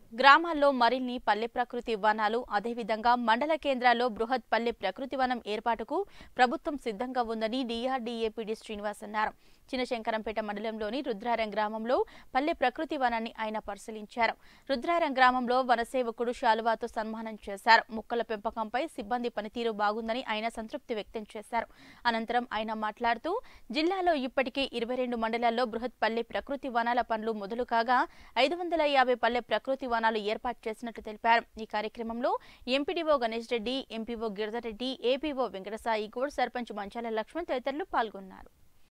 గ్రామాల్లో మరిన్ని పల్లె ప్రకృతి వనాలు అదేవిధంగా మండల కేంద్రాల్లో బృహత్ పల్లె ప్రకృతి వనం ఏర్పాటుకు ప్రభుత్వం సిద్ధంగా ఉందని డీఆర్డీఏపీడీ శ్రీనివాస్ అన్నారు చిన్నశంకరంపేట మండలంలోని రుద్రారం గ్రామంలో పల్లె ప్రకృతి వనాన్ని ఆయన పరిశీలించారు రుద్రారం గ్రామంలో వనసేవకుడు శాలువాతో సన్మానం చేశారు మొక్కల పెంపకంపై సిబ్బంది పనితీరు బాగుందని ఆయన సంతృప్తి వ్యక్తం చేశారు అనంతరం ఆయన మాట్లాడుతూ జిల్లాలో ఇప్పటికే ఇరవై రెండు మండలాల్లో బృహత్ పల్లె ప్రకృతి వనాల పనులు మొదలు కాగా ఐదు వందల యాభై పల్లె ప్రకృతి వనాలు ఏర్పాటు చేసినట్టు తెలిపారు ఈ కార్యక్రమంలో MPDO Ganesh Reddy MPO Giridhareddy APO Venkatasai Goud sarpanch Manchala Laxman తదితరులు పాల్గొన్నారు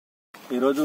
ఈరోజు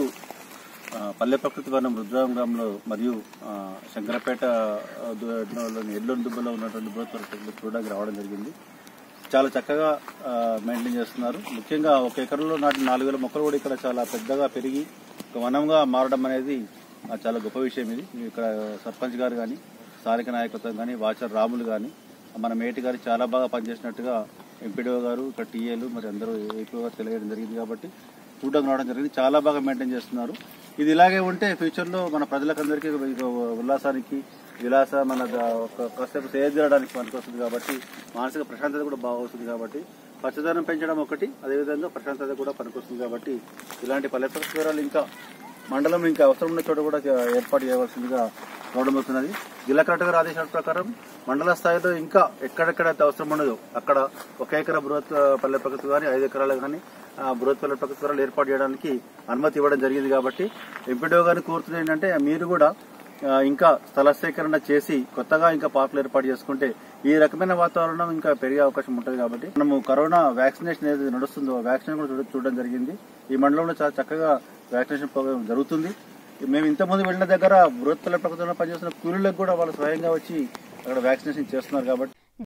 ఆ, పల్లె ప్రకృతి వనం రుద్రాం గ్రామంలో మరియు ఆ, శంకరపేట ఆ, దు- లోని ఎల్లుండి దుబ్బలో ఉన్నటువంటి బృహత్ ప్రకృతి చూడడానికి రావడం జరిగింది చాలా చక్కగా ఆ, మెయింటైన్ చేస్తున్నారు ముఖ్యంగా ఒక ఎకరంలో నాటి నాలుగు వేల మొక్కలు కూడా ఇక్కడ చాలా పెద్దగా పెరిగి ఒక వనంగా మారడం అనేది ఆ, చాలా గొప్ప విషయం ఇది ఇక్కడ సర్పంచ్ గారు కానీ స్థానిక నాయకత్వం కానీ వాచర్ రాములు కానీ మన మేటి గారు చాలా బాగా పనిచేసినట్టుగా ఎంపీడీఓ గారు ఇక్కడ టీఏలు మరి అందరూ ఏపీఓ గారు తెలియడం జరిగింది కాబట్టి చూడడం రావడం జరిగింది చాలా బాగా మెయింటైన్ చేస్తున్నారు ఇది ఇలాగే ఉంటే ఫ్యూచర్లో మన ప్రజలకందరికీ ఇది ఉల్లాసానికి విలాస మన ద- ఒక కాసేపు సేవ చేయడానికి పనికొస్తుంది కాబట్టి మానసిక ప్రశాంతత కూడా బాగొస్తుంది కాబట్టి పచ్చదనం పెంచడం ఒకటి అదేవిధంగా ప్రశాంతత కూడా పనికొస్తుంది కాబట్టి ఇలాంటి పల్లె వివరాలు ఇంకా మండలం ఇంకా అవసరం ఉన్న చోట కూడా ఏర్పాటు చేయవలసిందిగా చూడడం అవుతున్నది జిల్లా కలెక్టర్ గారి ఆదేశాల ప్రకారం మండల స్థాయిలో ఇంకా ఎక్కడెక్కడైతే అవసరం ఉండదో అక్కడ ఒక ఎకర బృహత్ ఆ, పల్లె ప్రకృతి కానీ ఐదు ఎకరాలు కానీ ఆ, బృహత్ పల్లె ప్రకృతి వరాలు ఏర్పాటు చేయడానికి అనుమతి ఇవ్వడం జరిగింది కాబట్టి ఎంపీడీఓ గారిని కోరుతుంది ఏంటంటే మీరు కూడా ఆ, ఇంకా స్థల సేకరణ చేసి కొత్తగా ఇంకా పార్కులు ఏర్పాటు చేసుకుంటే ఈ రకమైన వాతావరణం ఇంకా పెరిగే అవకాశం ఉంటుంది కాబట్టి మనము కరోనా వ్యాక్సినేషన్ ఏదైతే నడుస్తుందో వ్యాక్సినేషన్ కూడా చూడ- చూడడం జరిగింది ఈ మండలంలో చాలా చక్కగా వ్యాక్సినేషన్ ప్రోగ్రామ్ జరుగుతుంది మేము ఇంతకుముందు వెళ్ళిన దగ్గర బృహత్పల్ల ప్రభుత్వంలో పనిచేస్తున్న కూలీలకు కూడా వాళ్ళు స్వయంగా వచ్చి అక్కడ వ్యాక్సినేషన్ చేస్తున్నారు కాబట్టి